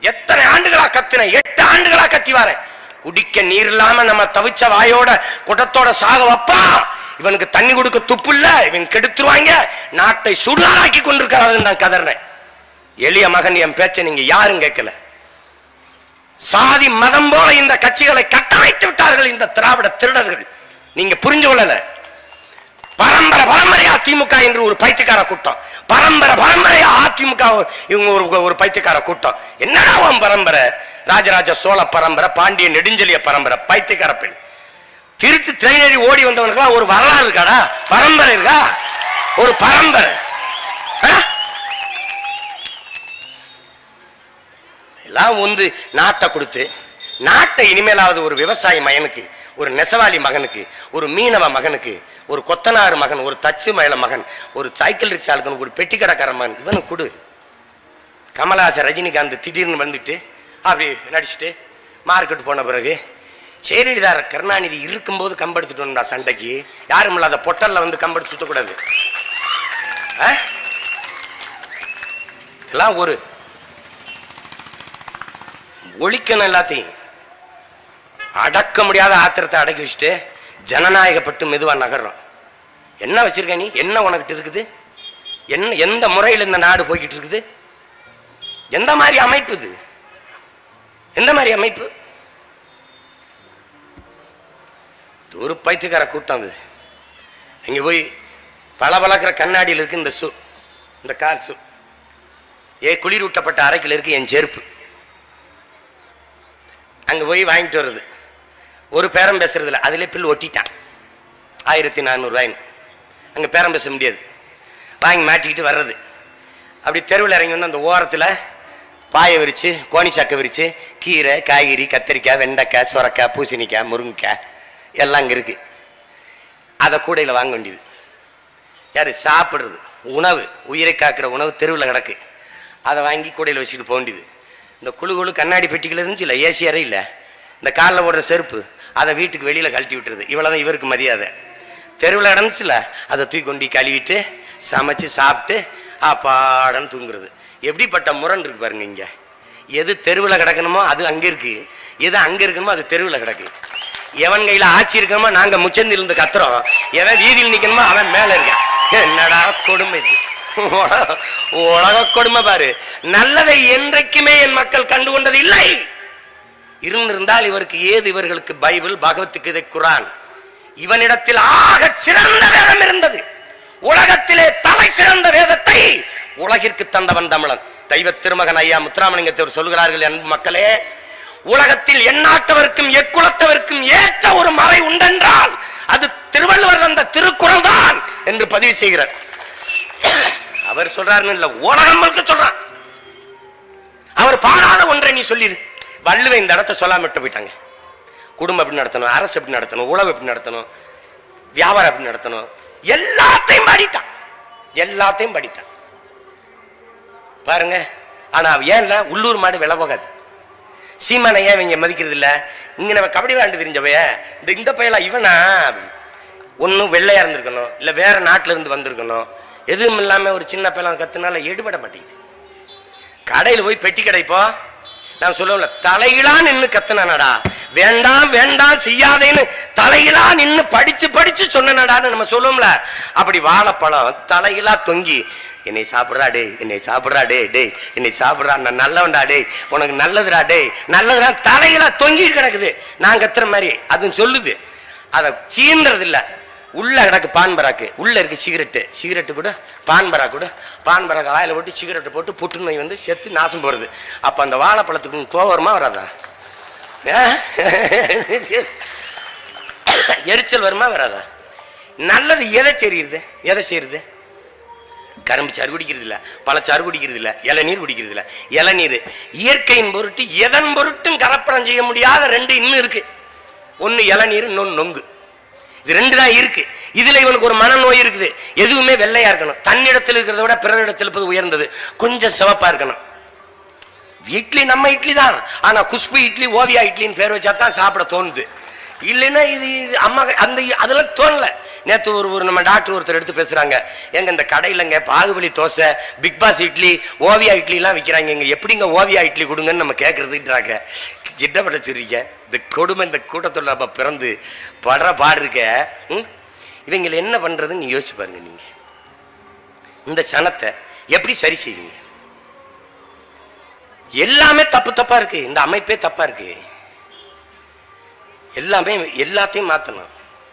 எத்தனை ஆண்டுகளா கத்தின எட்டு ஆண்டுகளா கத்தி வரேன் குடிக்க நீர் இல்லாம நம்ம தவிச்ச வாயோட குடத்தோட சாக வப்பா இவனுக்கு தண்ணி கொடுக்க துப்பு இல்ல இவன் கெடுத்துருவாங்க நாட்டை சுடுகாராக்கி கொண்டிருக்கிறார்கள் நான் கதறினேன் எளிய மகன் என் பேச்ச நீங்க யாரும் கேட்கல சாதி மதம் போல இந்த கட்சிகளை கட்டமைத்து விட்டார்கள் இந்த திராவிட திருடர்கள் நீங்க புரிஞ்சு கொள்ளல பரம்பரை பரம்பரையா திமுக என்று ஒரு பைத்தியக்கார கூட்டம் பரம்பரை பரம்பரையா அதிமுக இவங்க ஒரு ஒரு பைத்தியக்கார கூட்டம் என்னடா உன் பரம்பரை ராஜராஜ சோழ பரம்பரை பாண்டிய நெடுஞ்செலிய பரம்பரை பைத்தியக்கார பெண் திருட்டு திரைநேறி ஓடி வந்தவனுக்குலாம் ஒரு வரலாறு இருக்காடா பரம்பரை இருக்கா ஒரு பரம்பரை ஆ? எல்லாம் வந்து நாட்டை கொடுத்து நாட்டை இனிமேலாவது ஒரு விவசாயி மகனுக்கு ஒரு நெசவாளி மகனுக்கு ஒரு மீனவ மகனுக்கு ஒரு கொத்தனார் மகன் ஒரு தச்சு மயில மகன் ஒரு சைக்கிள் ரிக்ஷாளுக்கு ஒரு பெட்டி கடைக்கார மகன் இவனுக்கு கொடு கமலஹாசன் ரஜினிகாந்த் திடீர்னு வந்துட்டு அப்படி நடிச்சுட்டு மார்க்கெட் போன பிறகு ஜெயலலிதா கருணாநிதி இருக்கும்போது கம்பெடுத்துட்டு வந்தா சண்டைக்கு யாரும் இல்லாத பொட்டல்ல வந்து கம்பெடுத்து சுத்தக்கூடாது ஆ? இதெல்லாம் ஒரு ஒழிக்கணும் எல்லாத்தையும் அடக்க முடியாத ஆத்திரத்தை அடக்கி வச்சுட்டு ஜனநாயகப்பட்டு மெதுவா நகர்றோம் என்ன வச்சிருக்க நீ என்ன உனக்கிட்ட இருக்குது என்ன எந்த முறையில் இந்த நாடு போய்கிட்டு இருக்குது எந்த மாதிரி அமைப்பு இது எந்த மாதிரி அமைப்பு இது ஒரு பைத்தியக்கார கூட்டம் அது இங்க போய் பல பழக்கிற கண்ணாடியில் இருக்கு இந்த சு இந்த கால் சு ஏ குளிரூட்டப்பட்ட அறைக்கில் இருக்கு என் செருப்பு அங்க போய் வாங்கிட்டு வருது ஒரு பேரம் பேசுறதுல அதிலே பில் ஒட்டிட்டான் ஆயிரத்தி நானூறுரூவாயின்னு அங்கே பேரம் பேச முடியாது வாங்கி மாட்டிக்கிட்டு வர்றது அப்படி தெருவில் இறங்கி வந்து அந்த ஓரத்தில் பாயை விரித்து கோணி சக்கை விரித்து கீரை காய்கறி கத்திரிக்காய் வெண்டைக்காய் சுரக்காய் பூசணிக்காய் முருங்கைக்காய் எல்லாம் அங்கே இருக்குது அதை கூடையில் வாங்க வேண்டியது யார் சாப்பிட்றது உணவு உயிரை காக்கிற உணவு தெருவில் கிடக்கு அதை வாங்கி கூடையில் வச்சுக்கிட்டு போக வேண்டியது இந்த குழு குழு கண்ணாடி பெட்டிகள் இருந்துச்சு இல்லை ஏசி அறை இல்லை இந்த காலில் ஓடுற செருப்பு அதை வீட்டுக்கு வெளியில் கழட்டி விட்டுறது இவ்வளோதான் இவருக்கு மரியாதை தெருவில் இடந்துச்சுல அதை தூக்கி கொண்டு கழுவிட்டு சமைச்சு சாப்பிட்டு அப்பாடன்னு தூங்குறது எப்படிப்பட்ட முரண் இருக்கு பாருங்க இங்கே எது தெருவில் கிடக்கணுமோ அது அங்கே இருக்கு எது அங்கே இருக்கணுமோ அது தெருவில் கிடக்கு எவன் கையில் ஆட்சி இருக்கணுமோ நாங்கள் முச்சந்தில் இருந்து கத்துறோம் எவன் வீதியில் நிற்கணுமோ அவன் மேலே இருக்கான் என்னடா கொடுமை இது உலக- உலக கொடுமை பாரு நல்லதை என்றைக்குமே என் மக்கள் கண்டு கொண்டது இல்லை இருந்திருந்தால் இவருக்கு ஏது இவர்களுக்கு பைபிள் பகவத்கீதை குரான் இவனிடத்தில் ஆக சிறந்த வேதம் இருந்தது உலகத்திலே தலை சிறந்த வேதத்தை உலகிற்கு தந்தவன் தமிழன் தெய்வ திருமகன் ஐயா முத்துராமலிங்கத்தவர் சொல்கிறார்கள் அன்பு மக்களே உலகத்தில் எந்நாட்டவருக்கும் எக்குலத்தவருக்கும் ஏற்ற ஒரு மறை உண்டென்றால் அது திருவள்ளுவர் தந்த திருக்குறள் தான் என்று பதிவு செய்கிறார் அவர் சொல்றாருன்னு இல்ல உலகம் முழுக்க சொல்றான் அவர் பாடாத ஒன்றை நீ சொல்லிடு வள்ளுவ இந்த இடத்த சொல்லாம விட்டு போயிட்டாங்க குடும்பம் எப்படி நடத்தணும் அரசு எப்படி நடத்தணும் உழவு எப்படி நடத்தணும் வியாபாரம் எப்படி நடத்தணும் எல்லாத்தையும் பாடிட்டான் எல்லாத்தையும் பாடிட்டான் பாருங்க ஆனா ஏன்ல உள்ளூர் மாடு விலை போகாது சீமானை ஏன் இவங்க மதிக்கிறது இல்ல இங்க நம்ம கபடி விளையாண்டு தெரிஞ்சவைய இந்த இந்த பையலா இவனா ஒன்றும் வெள்ளையா இருந்திருக்கணும் இல்ல வேற நாட்டுல இருந்து வந்திருக்கணும் எதுவும் இல்லாம ஒரு சின்ன பையன் கத்துனால எடுபட மாட்டேங்குது கடையில் போய் பெட்டி கிடைப்போ நான் சொல்லுவோம்ல தலையிலா நின்னு கத்துனானடா வேண்டாம் வேண்டாம் செய்யாதேன்னு தலையிலா நின்னு படிச்சு படிச்சு சொன்னனடான்னு நம்ம சொல்லுவோம்ல அப்படி வாழைப்பழம் தலையிலா தொங்கி என்னை சாப்பிட்றா டேய் என்னை சாப்பிட்றா டேய் டேய் என்னை சாப்பிட்றா நான் நல்லவன்டா டேய் உனக்கு நல்லதுடா டேய் நல்லதுடா தலையிலா தொங்கி கிடக்குது நான் கத்துற மாதிரி அதுவும் சொல்லுது அதை சீன்றது இல்ல உள்ள கிடக்கு பான் பராக்கு உள்ள இருக்கு சிகரெட்டு சிகரெட்டு கூட பான் பராக் கூட பான் பராக் வாயில போட்டு சிகரெட்டு போட்டு புற்றுநோய் வந்து செத்து நாசம் போறது அப்ப அந்த வாழைப்பழத்துக்கு கோவம் வருமா வராதா ஆ? எரிச்சல் வருமா வராதா நல்லது எதை செய்யுது எதை செய்யுது கரும்பு சாறு குடிக்கிறது இல்ல பழச்சாறு குடிக்கிறது இல்ல இளநீர் குடிக்கிறது இல்ல இளநீர் இயற்கையின் பொருட்டு எதன் பொருட்டும் கலப்படம் செய்ய முடியாத ரெண்டு இன்னும் இருக்கு ஒன்னு இளநீர் இன்னொன்னு நொங்கு இது ரெண்டு தான் இருக்கு இதுல இவனுக்கு ஒரு மனநோய் இருக்குது எதுவுமே வெள்ளையா இருக்கணும் தன்னிடத்தில் இருக்கிறத விட பிறரிடத்தில் இருப்பது உயர்ந்தது கொஞ்சம் சிவப்பா இருக்கணும் இட்லி நம்ம இட்லி தான் ஆனா குஷ்பு இட்லி ஓவியா இட்லின்னு பேர் வச்சா தான் சாப்பிட தோணுது இல்லைன்னா இது இது அம்மா அந்த அதெல்லாம் தோணல நேற்று ஒரு ஒரு நம்ம டாக்டர் ஒருத்தர் எடுத்து பேசுறாங்க எங்க இந்த கடையிலங்க பாகுபலி தோசை பிக் பாஸ் இட்லி ஓவியா இட்லிலாம் விற்கிறாங்க இங்க எப்படிங்க ஓவியா இட்லி கொடுங்கன்னு நம்ம கேட்கறதுன்றாங்க கிட்ட படைச்சிருக்க இந்த கொடுமை இந்த கூட்டத்தில் நம்ம பிறந்து படுற பாடு இருக்க ம்? இவங்களை என்ன பண்றதுன்னு யோசிச்சு பாருங்க நீங்க இந்த சனத்தை எப்படி சரி செய்வீங்க எல்லாமே தப்பு தப்பா இருக்கு இந்த அமைப்பே தப்பா இருக்கு எல்லாமே எல்லாத்தையும் மாத்தணும்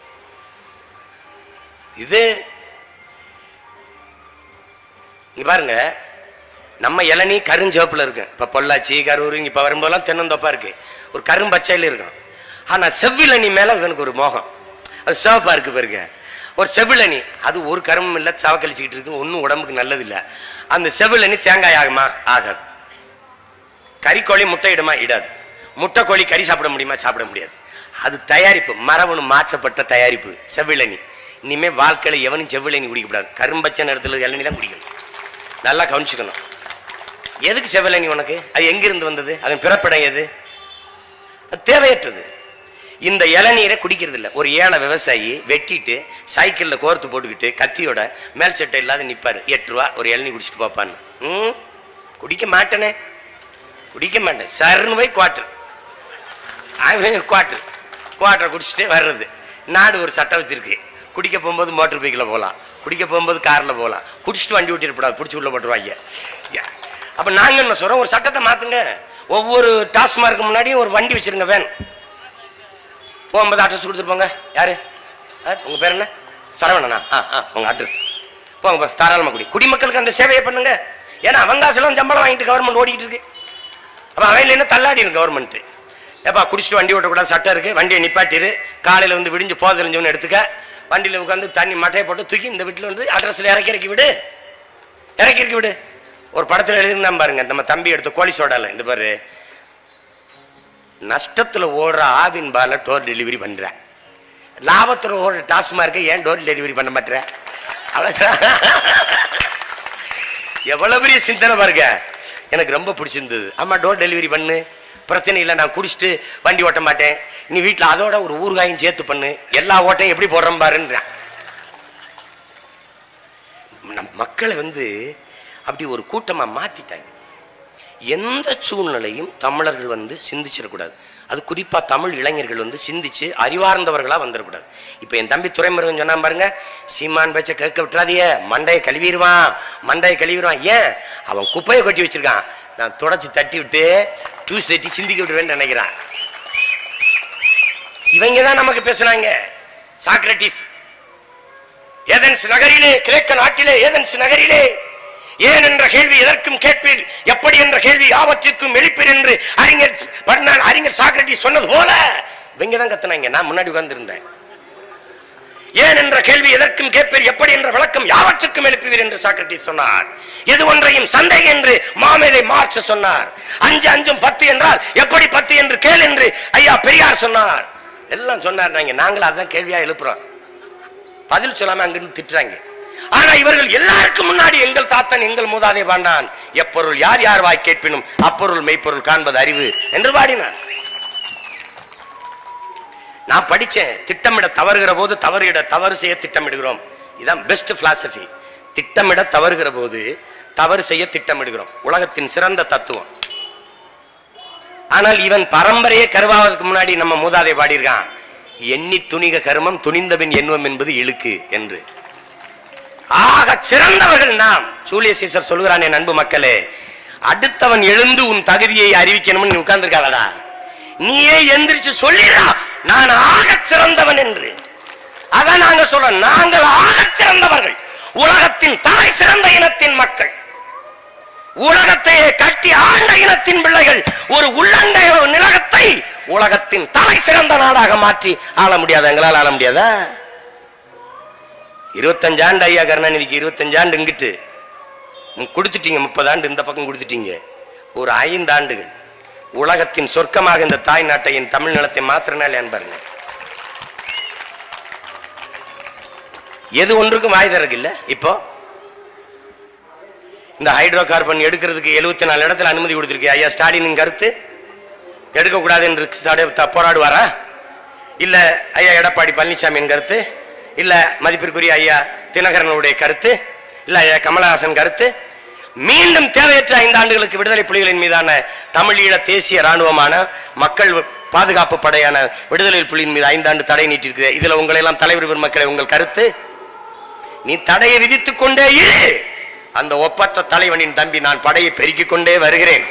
இது இங்க பாருங்க நம்ம இளநீ கருஞ்சிவப்புல இருக்கு இப்ப பொள்ளாச்சி கரூர் இங்க இப்ப வரும்போதெல்லாம் தென்னந்தோப்பா இருக்கு ஒரு கரும்பச்சையில இருக்கும் ஆனா செவ்விளனி மேல இவனுக்கு ஒரு மோகம் அது சிவப்பா இருக்கு பாருங்க ஒரு செவிழனி அது ஒரு கரும்பும் இல்லை சவக்கழிச்சுக்கிட்டு இருக்கு ஒன்றும் உடம்புக்கு நல்லது இல்லை அந்த செவிழனி தேங்காய் ஆகுமா ஆகாது கறிக்கோழி முட்டை இடுமா இடாது முட்டை கோழி கறி சாப்பிட முடியுமா சாப்பிட முடியாது அது தயாரிப்பு மரபணு மாற்றப்பட்ட தயாரிப்பு செவ்விளனி இனிமே வாழ்க்கையில எவனும் செவ்விளனி குடிக்கக்கூடாது கரும்பச்சை நேரத்தில் இளநீ தான் குடிக்கணும் நல்லா கவனிச்சுக்கணும் எதுக்கு செவ்விளனி உனக்கு அது எங்கிருந்து வந்தது அதன் பிறப்பிடம் எது அது தேவையற்றது இந்த இளநீரை குடிக்கிறது இல்ல ஒரு ஏழை விவசாயி வெட்டிட்டு சைக்கிள்ல கோர்த்து போட்டுக்கிட்டு கத்தியோட மேல் சட்டை இல்லாத நிப்பாரு எட்டு ரூபா ஒரு இளநீ குடிச்சிட்டு போப்பான்னு ம் குடிக்க மாட்டேனே குடிக்க மாட்டேன் சர்னு போய் குவாட்டர் குவாட்டர் குவாட்டரை குடிச்சிட்டு வர்றது நாடு ஒரு சட்டம் வச்சிருக்கு குடிக்க போகும்போது மோட்டர் பைக்கில் போகலாம் குடிக்க போகும்போது காரில் போகலாம் குடிச்சிட்டு வண்டி ஓட்டிடக்கூடாது பிடிச்சி உள்ள போட்டுருவாங்க அப்போ நாங்கள் என்ன சொல்கிறோம் ஒரு சட்டத்தை மாற்றுங்க ஒவ்வொரு டாஸ்மார்க்கு முன்னாடியும் ஒரு வண்டி வச்சிருங்க வேன் போகும்போது அட்ரஸ் கொடுத்துட்டு போங்க யாரு உங்க பேர் என்ன சரவணனா ஆ ஆ உங்க அட்ரஸ் போங்க போ தாராளமாக குடி குடிமக்களுக்கு அந்த சேவையை பண்ணுங்க ஏன்னா அவங்காசெல்லாம் சம்பளம் வாங்கிட்டு கவர்மெண்ட் ஓடிக்கிட்டு இருக்கு அப்போ அவன் இல்லைன்னா தள்ளாடிடும் கவர்மெண்ட் ஏப்பா குடிச்சிட்டு வண்டி ஓட்டக்கூடாது சட்டம் இருக்கு வண்டியை நிப்பாட்டிரு காலையில் வந்து விடிஞ்சு போத தெரிஞ்சவனு எடுத்துக்க வண்டியில் உட்காந்து தண்ணி மட்டையை போட்டு தூக்கி இந்த வீட்டில் வந்து அட்ரஸில் இறக்கி இறக்கி விடு இறக்கி இறக்கி விடு ஒரு படத்தில் எழுதிருந்தான் பாருங்க நம்ம தம்பி எடுத்த கோழி சோடால இந்த பாரு நஷ்டத்துல ஓடுற ஆவின் பால டோர் டெலிவரி பண்ற லாபத்துல ஓடுற டாஸ்மார்க்க ஏன் டோர் டெலிவரி பண்ண மாட்டேற அவ்வளவுதான். எவ்வளவு பெரிய சிந்தனை பாருங்க எனக்கு ரொம்ப பிடிச்சிருந்தது ஆமா டோர் டெலிவரி பண்ணு பிரச்சனை இல்லை நான் குடிச்சிட்டு வண்டி ஓட்ட மாட்டேன் நீ வீட்டில் அதோட ஒரு ஊறுகாயும் சேர்த்து பண்ணு எல்லா ஓட்டையும் எப்படி போடுறேன் பாருன்றேன் நம் மக்களை வந்து அப்படி ஒரு கூட்டமா மாத்திட்டாங்க எந்த சூழ்நிலையும் தமிழர்கள் வந்து சிந்திச்சிடக்கூடாது அது குறிப்பா தமிழ் இளைஞர்கள் வந்து சிந்திச்சு அறிவார்ந்தவர்களா வந்துடக்கூடாது இப்போ என் தம்பி துறைமுருகன் சொன்னான் பாருங்க சீமான் பேச்ச கேட்க விட்டுறாதியே மண்டையை கழுவிடுவான் மண்டையை கழுவிடுவான் ஏன் அவன் குப்பையை கொட்டி வச்சிருக்கான் நான் தொடச்சி தட்டி விட்டு தூசி தட்டி சிந்திக்க விடுவேன்னு நினைக்கிறான் இவங்க தான் நமக்கு பேசுனாங்க சாக்ரட்டிஸ் ஏதென்ஸ் நகரிலே கிரேக்க நாட்டிலே ஏதென்ஸ் நகரிலே ஏன் என்ற கேள்வி எதற்கும் கேட்பீர் எப்படி என்ற கேள்வி யாவற்றிற்கும் எழுப்பீர் என்று அறிஞர் பண்ணான் அறிஞர் சாக்ரட்டிஸ் சொன்னது போல இவங்க தான் கத்துனாங்க நான் முன்னாடி உட்கார்ந்திருந்தேன் ஏன் என்ற கேள்வி எதற்கும் கேட்பீர் எப்படி என்ற விளக்கம் யாவற்றுக்கும் எழுப்புவீர் என்று சாக்ரட்டிஸ் சொன்னார் எது ஒன்றையும் சந்தேகம் என்று மாமேதை மார்க்ஸ் சொன்னார் அஞ்சு அஞ்சும் பத்து என்றால் எப்படி பத்து என்று கேள் என்று ஐயா பெரியார் சொன்னார் எல்லாம் சொன்னார் நாங்க நாங்களும் அதான் கேள்வியா எழுப்புறோம் பதில் சொல்லாம அங்கிருந்து திட்டுறாங்க ஆனா இவர்கள் எல்லாருக்கும் முன்னாடி எங்கள் தாத்தன் எங்கள் மூதாதை பாண்டான் எப்பொருள் யார் யார் வாய் கேட்பினும் அப்பொருள் மெய்ப்பொருள் காண்பது அறிவு என்று பாடினார் நான் படிச்சேன் திட்டமிட தவறுகிற போது தவறிட தவறு செய்ய திட்டமிடுகிறோம் இதான் பெஸ்ட் பிலாசபி திட்டமிட தவறுகிற போது தவறு செய்ய திட்டமிடுகிறோம் உலகத்தின் சிறந்த தத்துவம் ஆனால் இவன் பரம்பரையே கருவாவதற்கு முன்னாடி நம்ம மூதாதை பாடியிருக்கான் எண்ணி துணிக கருமம் துணிந்தபின் எண்ணுவம் என்பது இழுக்கு என்று ஆக சிறந்தவர்கள் நாம் சூலிய சீசர் சொல்கிறான் என் அன்பு மக்களே அடுத்தவன் எழுந்து உன் தகுதியை அறிவிக்கணும்னு நீ உட்கார்ந்துருக்காதடா நீயே எந்திரிச்சு சொல்லிடா நான் ஆக சிறந்தவன் என்று அதான் நாங்க சொல்றோம் நாங்கள் ஆக சிறந்தவர்கள் உலகத்தின் தலை சிறந்த இனத்தின் மக்கள் உலகத்தையே கட்டி ஆண்ட இனத்தின் பிள்ளைகள் ஒரு உள்ளங்கை நிலகத்தை உலகத்தின் தலை சிறந்த நாடாக மாற்றி ஆள முடியாது எங்களால் ஆள முடியாதா இருபத்தஞ்சு ஆண்டு ஐயா கருணாநிதிக்கு இருபத்தஞ்சு ஆண்டு இங்கிட்டு நீங்க கொடுத்துட்டீங்க முப்பது ஆண்டு இந்த பக்கம் கொடுத்துட்டீங்க ஒரு ஐந்து ஆண்டுகள் உலகத்தின் சொர்க்கமாக இந்த தாய் நாட்டை என் தமிழ் நிலத்தை மாத்திரனாலே பாருங்க எது ஒன்றுக்கும் வாய் திறக்கு இல்ல இப்போ இந்த ஹைட்ரோ கார்பன் எடுக்கிறதுக்கு எழுபத்தி நாலு இடத்துல அனுமதி கொடுத்திருக்கு ஐயா ஸ்டாலினின் கருத்து எடுக்கக்கூடாது என்று தடை- த- போராடுவாரா இல்ல ஐயா எடப்பாடி பழனிசாமியின் கருத்து இல்ல மதிப்பிற்குரிய ஐயா தினகரனுடைய கருத்து இல்ல ஐயா கமலஹாசன் கருத்து மீண்டும் தேவையற்ற ஐந்து ஆண்டுகளுக்கு விடுதலை புலிகளின் மீதான தமிழீழ தேசிய ராணுவமான மக்கள் பாதுகாப்பு படையான விடுதலை புலியின் மீது ஐந்தாண்டு தடை நீட்டிருக்கு இதுல உங்களை எல்லாம் தலைவர் பெருமக்களை உங்கள் கருத்து நீ தடையை விதித்துக் கொண்டே இரு அந்த ஒப்பற்ற தலைவனின் தம்பி நான் படையை பெருக்கிக் கொண்டே வருகிறேன்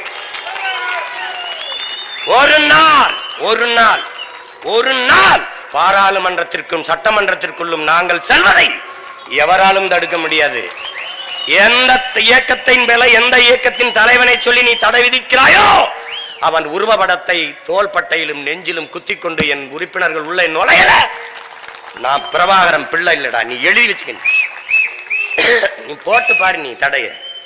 ஒரு நாள் ஒரு நாள் ஒரு நாள் பாராளுமன்றத்திற்கும் சட்டமன்றத்திற்குள்ளும் நாங்கள் செல்வதை எவராலும் தடுக்க முடியாது எந்த இயக்கத்தின் மேல எந்த இயக்கத்தின் தலைவனை சொல்லி நீ தடை விதிக்கிறாயோ அவன் உருவப்படத்தை தோள்பட்டையிலும் நெஞ்சிலும் குத்திக் கொண்டு என் உறுப்பினர்கள் உள்ள நுழையல நான் பிரபாகரன் பிள்ளை இல்லடா நீ எழுதி வச்சுக்க நீ போட்டு பாரு நீ தடைய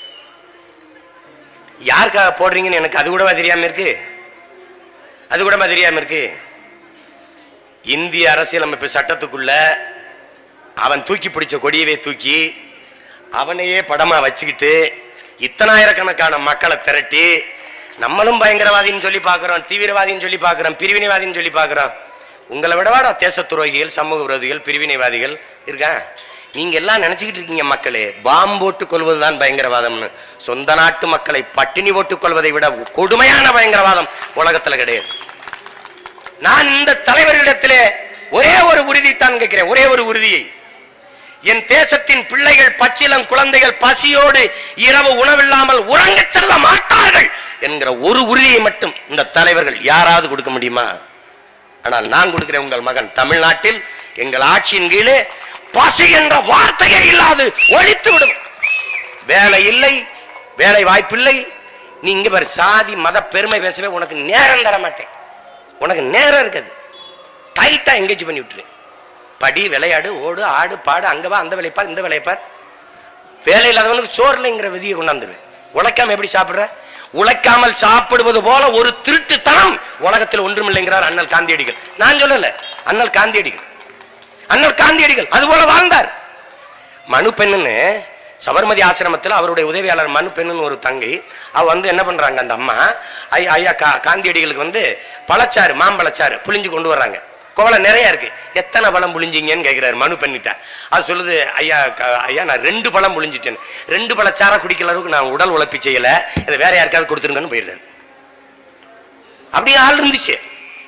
யாருக்காக போடுறீங்கன்னு எனக்கு அது கூடவா தெரியாம இருக்கு அது கூடவா தெரியாம இருக்கு இந்திய அரசியலமைப்பு சட்டத்துக்குள்ள அவன் தூக்கி பிடிச்ச கொடியவே தூக்கி அவனையே படமா வச்சுக்கிட்டு இத்தனாயிரக்கணக்கான மக்களை திரட்டி நம்மளும் பயங்கரவாதின்னு சொல்லி பார்க்கிறோம் தீவிரவாதின்னு சொல்லி பார்க்கிறோம் பிரிவினைவாதின்னு சொல்லி பார்க்கிறோம் உங்களை விடவாடா தேச துரோகிகள் சமூக விரோதிகள் பிரிவினைவாதிகள் இருக்கா நீங்க எல்லாம் நினைச்சுக்கிட்டு இருக்கீங்க மக்களே பாம்பு போட்டுக் கொள்வதுதான் பயங்கரவாதம்னு சொந்த நாட்டு மக்களை பட்டினி போட்டுக் கொள்வதை விட கொடுமையான பயங்கரவாதம் உலகத்துல கிடையாது நான் இந்த தலைவர்களிடத்திலே ஒரே ஒரு உறுதித்தான் கேட்கிறேன் ஒரே ஒரு உறுதியை என் தேசத்தின் பிள்ளைகள் பச்சிலம் குழந்தைகள் பசியோடு இரவு உணவில்லாமல் உறங்கச் செல்ல மாட்டார்கள் என்கிற ஒரு உறுதியை மட்டும் இந்த தலைவர்கள் யாராவது கொடுக்க முடியுமா ஆனால் நான் கொடுக்கிறேன் உங்கள் மகன் தமிழ்நாட்டில் எங்கள் ஆட்சியின் கீழே பசி என்ற வார்த்தையே இல்லாது ஒழித்து விடும் வேலை இல்லை வேலை வாய்ப்பில்லை நீ இங்க பாரு சாதி மத பெருமை பேசவே உனக்கு நேரம் தர மாட்டேன் உனக்கு நேரம் இருக்காது டைட்டா எங்கேஜ் பண்ணி விட்டுரு படி விளையாடு ஓடு ஆடு பாடு அங்க வா அந்த வேலைப்பார் இந்த வேலைப்பார் வேலை இல்லாதவனுக்கு சோறு இல்லைங்கிற விதியை கொண்டாந்துருவேன் உழைக்காம எப்படி சாப்பிடுற உழைக்காமல் சாப்பிடுவது போல ஒரு திருட்டுத்தனம் உலகத்தில் ஒன்றும் இல்லைங்கிறார் அண்ணல் காந்தியடிகள் நான் சொல்லல அண்ணல் காந்தியடிகள் அண்ணல் காந்தியடிகள் அது போல வாழ்ந்தார் மனு பெண்ணுன்னு சபர்மதி ஆசிரமத்தில் அவருடைய உதவியாளர் மனு பெண்ணுன்னு ஒரு தங்கை அவ வந்து என்ன பண்றாங்க அந்த அம்மா ஐயா ஐயா கா காந்தியடிகளுக்கு வந்து பழச்சாறு மாம்பழச்சாறு புளிஞ்சு கொண்டு வர்றாங்க கோவலை நிறைய இருக்கு எத்தனை பழம் புளிஞ்சிங்கன்னு கேட்கிறாரு மனு பண்ணிட்ட அது சொல்லுது ஐயா க- ஐயா நான் ரெண்டு பழம் புளிஞ்சிட்டேன் ரெண்டு பழச்சாரா குடிக்கிற அளவுக்கு நான் உடல் உழைப்பு செய்யல இதை வேற யாருக்காவது கொடுத்துருங்கன்னு போயிடுறாரு அப்படியே ஆள் இருந்துச்சு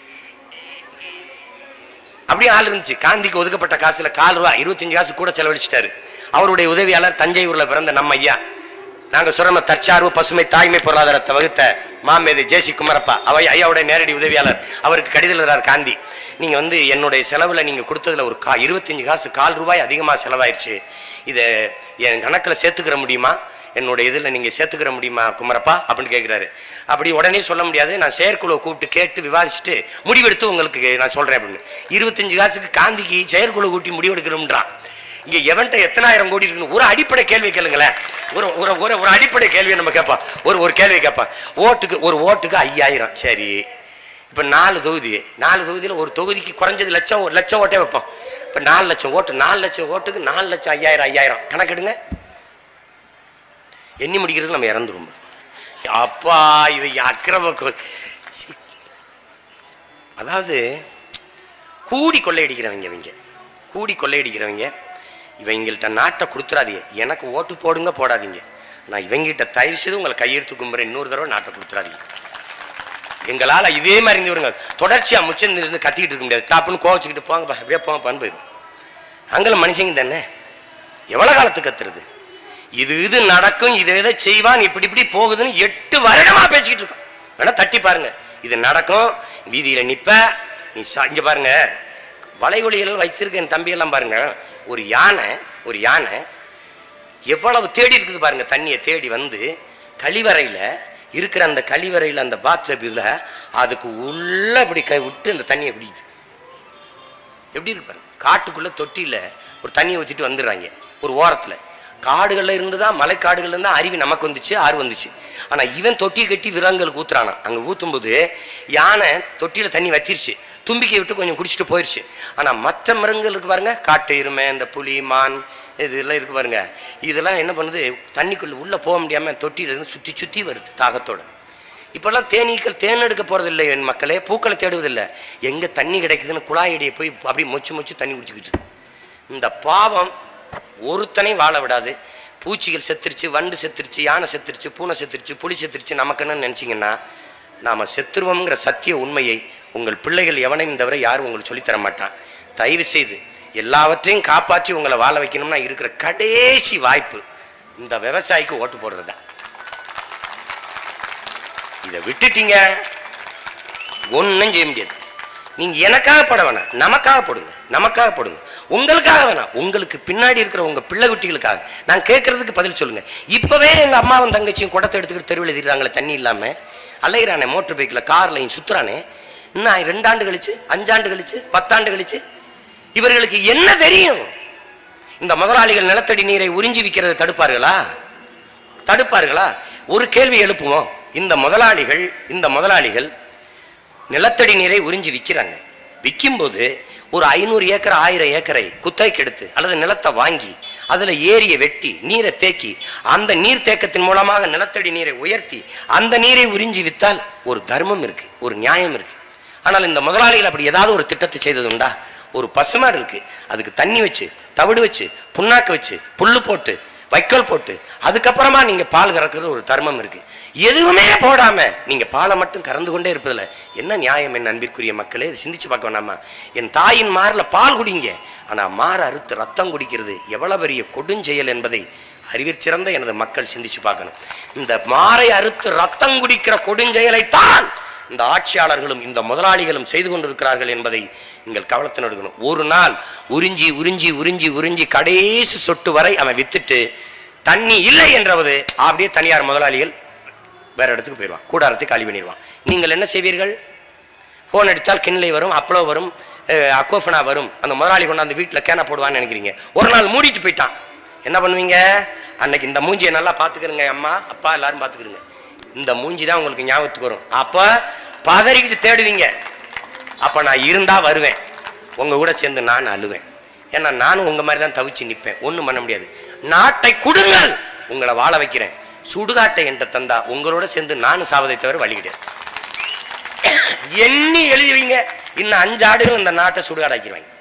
அப்படியே ஆள் இருந்துச்சு காந்திக்கு ஒதுக்கப்பட்ட காசுல கால் ரூபா இருபத்தஞ்சு காசு கூட செலவழிச்சிட்டாரு அவருடைய உதவியாளர் தஞ்சை ஊர்ல பிறந்த நம்ம ஐயா நாங்க சுரம தற்சார்பு பசுமை தாய்மை பொருளாதாரத்தை வகுத்த மாமேதை ஜேசி குமரப்பா அவை ஐயாவுடைய நேரடி உதவியாளர் அவருக்கு கடிதம் எழுதுறார் காந்தி நீங்க வந்து என்னுடைய செலவுல நீங்க கொடுத்ததுல ஒரு கா இருபத்தஞ்சு காசு கால் ரூபாய் அதிகமா செலவாயிருச்சு இதை என் கணக்குல சேர்த்துக்கிற முடியுமா என்னுடைய இதில் நீங்கள் சேர்த்துக்கிற முடியுமா குமரப்பா அப்படின்னு கேட்குறாரு அப்படி உடனே சொல்ல முடியாது நான் செயற்குழுவை கூப்பிட்டு கேட்டு விவாதிச்சுட்டு முடிவெடுத்து உங்களுக்கு நான் சொல்கிறேன் அப்படின்னு இருபத்தஞ்சு காசுக்கு காந்திக்கு செயற்குழு கூட்டி முடிவெடுக்கிறோம்ன்றான் இங்கே எவன்ட்ட எத்தனாயிரம் கோடி இருக்குன்னு ஒரு அடிப்படை கேள்வி கேளுங்களேன் ஒரு ஒரு ஒரு ஒரு அடிப்படை கேள்வியை நம்ம கேட்போம் ஒரு ஒரு கேள்வி கேட்போம் ஓட்டுக்கு ஒரு ஓட்டுக்கு ஐயாயிரம் சரி இப்போ நாலு தொகுதி நாலு தொகுதியில் ஒரு தொகுதிக்கு குறைஞ்சது லட்சம் ஒரு லட்சம் ஓட்டே வைப்போம் இப்போ நாலு லட்சம் ஓட்டு நாலு லட்சம் ஓட்டுக்கு நாலு லட்சம் ஐயாயிரம் ஐயாயிரம் கணக்கெடுங்க எண்ணி முடிக்கிறது நம்ம இறந்துருவோம் அப்பா இவை அக்கிரம கொ- சி. அதாவது கூடி கொள்ளையடிக்கிறவங்க இவங்க கூடி கொள்ளையடிக்கிறவங்க இவங்கள்ட்ட நாட்டை கொடுத்துறாதீங்க எனக்கு ஓட்டு போடுங்க போடாதீங்க நான் இவங்ககிட்ட தயவு செய்து உங்களை கையெழுத்து கும்புறேன் இன்னொரு தடவை நாட்டை கொடுத்துறாதீங்க எங்களால் இதே மாதிரி இருந்தவருங்க தொடர்ச்சியாக முச்சந்து இருந்து கத்திக்கிட்டு இருக்க முடியாது டாப்புன்னு கோவச்சுக்கிட்டு போங்கப்பா அப்படியே போங்கப்பான்னு போயிடும் அங்கே மனுஷங்க தானே எவ்வளோ காலத்துக்கு கத்துறது இது இது நடக்கும் இது எதை செய்வான் இப்படி இப்படி போகுதுன்னு எட்டு வருடமா பேசிக்கிட்டு இருக்கோம் வேணா தட்டி பாருங்க இது நடக்கும் வீதியில நிப்ப நீ சா- இங்க பாருங்க வளைகுலிகள் வச்சிருக்க என் தம்பியெல்லாம் பாருங்க ஒரு யானை ஒரு யானை எவ்வளவு தேடி இருக்குது பாருங்க தண்ணியை தேடி வந்து கழிவறையில இருக்கிற அந்த கழிவறையில அந்த பாத்டப் இதுல அதுக்கு உள்ள இப்படி கை விட்டு அந்த தண்ணியை குடிக்குது எப்படி இருப்பாரு காட்டுக்குள்ள தொட்டியில ஒரு தண்ணியை ஊத்திட்டு வந்துடுறாங்க ஒரு ஓரத்துல காடுகள்ல இருந்துதான் மலைக்காடுகள்ல இருந்தா அருவி நமக்கு வந்துச்சு ஆறு வந்துச்சு ஆனா இவன் தொட்டி கட்டி விலங்குகளுக்கு ஊத்துறானா அங்க ஊத்தும்போது யானை தொட்டியில தண்ணி வத்திருச்சு தும்பிக்கை விட்டு கொஞ்சம் குடிச்சிட்டு போயிருச்சு ஆனா மற்ற மிருகங்களுக்கு பாருங்க காட்டு எருமை இந்த புலி மான் இதெல்லாம் இருக்கு பாருங்க இதெல்லாம் என்ன பண்ணுது தண்ணிக்குள்ள உள்ள போக முடியாம தொட்டியில இருந்து சுத்தி சுத்தி வருது தாகத்தோட இப்பெல்லாம் தேனீக்கள் தேன் எடுக்க போறதில்லை என் மக்களே பூக்களை தேடுவதில்லை எங்க தண்ணி கிடைக்குதுன்னு குழாயடியை போய் அப்படியே மொச்சு மொச்சு தண்ணி குடிச்சுக்கிட்டு இருக்கு. இந்த பாவம் ஒருத்தனையும் வாழ விடாது பூச்சிகள் செத்துருச்சு வண்டு செத்துருச்சு யானை செத்துருச்சு பூனை செத்துருச்சு புலி செத்துருச்சு நமக்குன்னு நினச்சிங்கன்னா நாம் செத்துருவோங்கிற சத்திய உண்மையை உங்கள் பிள்ளைகள் எவனையும் தவிர யாரும் உங்களுக்கு சொல்லித் தர மாட்டான் தயவு செய்து எல்லாவற்றையும் காப்பாற்றி உங்களை வாழ வைக்கணும்னா இருக்கிற கடைசி வாய்ப்பு இந்த விவசாயிக்கு ஓட்டு போடுறது தான் இதை விட்டுட்டீங்க ஒன்றும் செய்ய முடியாது நீங்க எனக்காக பட வேணாம் நமக்காக போடுங்க நமக்காக போடுங்க உங்களுக்காக வேணாம் உங்களுக்கு பின்னாடி இருக்கிற உங்க பிள்ளை குட்டிகளுக்காக நான் கேட்கறதுக்கு பதில் சொல்லுங்க இப்பவே எங்க அம்மாவும் தங்கச்சியும் குடத்தை எடுத்துக்கிட்டு தெருவில் எழுதிடுறாங்களே தண்ணி இல்லாம அலையிறானே மோட்டர் பைக்ல கார்லையும் சுத்துறானே இன்னும் ரெண்டாண்டு கழிச்சு அஞ்சாண்டு கழிச்சு பத்தாண்டு கழிச்சு இவர்களுக்கு என்ன தெரியும் இந்த முதலாளிகள் நிலத்தடி நீரை உறிஞ்சி விற்கிறதை தடுப்பார்களா தடுப்பார்களா ஒரு கேள்வி எழுப்புவோம் இந்த முதலாளிகள் இந்த முதலாளிகள் நிலத்தடி நீரை உறிஞ்சி விற்கிறாங்க விற்கும்போது ஒரு ஐநூறு ஏக்கர் ஆயிரம் ஏக்கரை குத்தகைக்கு எடுத்து அல்லது நிலத்தை வாங்கி அதில் ஏரியை வெட்டி நீரை தேக்கி அந்த நீர் தேக்கத்தின் மூலமாக நிலத்தடி நீரை உயர்த்தி அந்த நீரை உறிஞ்சி வித்தால் ஒரு தர்மம் இருக்கு ஒரு நியாயம் இருக்கு ஆனால் இந்த முதலாளிகள் அப்படி ஏதாவது ஒரு திட்டத்தை செய்தது உண்டா ஒரு பசுமாடு இருக்கு அதுக்கு தண்ணி வச்சு தவிடு வச்சு புண்ணாக்கு வச்சு புல்லு போட்டு வைக்கோல் போட்டு அதுக்கப்புறமா நீங்க பால் கறக்கிறது ஒரு தர்மம் இருக்கு எதுவுமே போடாம நீங்க பாலை மட்டும் கறந்து கொண்டே இருப்பதில்ல என்ன நியாயம் என் அன்பிற்குரிய மக்களே இதை சிந்திச்சு பார்க்க வேணாமா என் தாயின் மார்ல பால் குடிங்க ஆனா மாற அறுத்து ரத்தம் குடிக்கிறது எவ்வளவு பெரிய கொடுஞ்செயல் என்பதை அறிவிற் சிறந்த எனது மக்கள் சிந்திச்சு பார்க்கணும் இந்த மாறை அறுத்து ரத்தம் குடிக்கிற கொடுஞ்செயலைத்தான் இந்த ஆட்சியாளர்களும் இந்த முதலாளிகளும் செய்து கொண்டிருக்கிறார்கள் என்பதை நீங்கள் கவனத்தில் எடுக்கணும் ஒரு நாள் உறிஞ்சி உறிஞ்சி உறிஞ்சி உறிஞ்சி கடைசி சொட்டு வரை அவன் வித்துட்டு தண்ணி இல்லை என்றவது அப்படியே தனியார் முதலாளிகள் வேற இடத்துக்கு போயிடுவான் கூடாரத்தை காலி பண்ணிடுவான் நீங்கள் என்ன செய்வீர்கள் ஃபோன் அடித்தால் கிண்லை வரும் அப்பளோ வரும் அஹ், அக்கோஃபனா வரும் அந்த முதலாளி கொண்டாந்து வீட்டில் கேனா போடுவான்னு நினைக்கிறீங்க ஒரு நாள் மூடிட்டு போயிட்டான் என்ன பண்ணுவீங்க அன்னைக்கு இந்த மூஞ்சியை நல்லா பார்த்துக்கிறங்க அம்மா அப்பா எல்லாரும் பார்த்துக்கிறங்க இந்த மூஞ்சி தான் உங்களுக்கு ஞாபகத்துக்கு வரும் அப்போ பதறிக்கிட்டு தேடுவீங்க அப்போ நான் இருந்தா வருவேன் உங்க கூட சேர்ந்து நான் அழுவேன் ஏன்னா நானும் உங்க மாதிரி தான் தவிச்சு நிற்பேன் ஒன்றும் பண்ண முடியாது நாட்டை கொடுங்கள் உங்களை வாழ வைக்கிறேன் சுடுகாட்டை என்கிட்ட தந்தா உங்களோட சேர்ந்து நானும் சாவதை தவிர வழி கிடையாது எண்ணி எழுதி வைங்க இன்னும் அஞ்சு ஆடுகள் இந்த நாட்டை சுடுகாடாக்கிடுவாங்க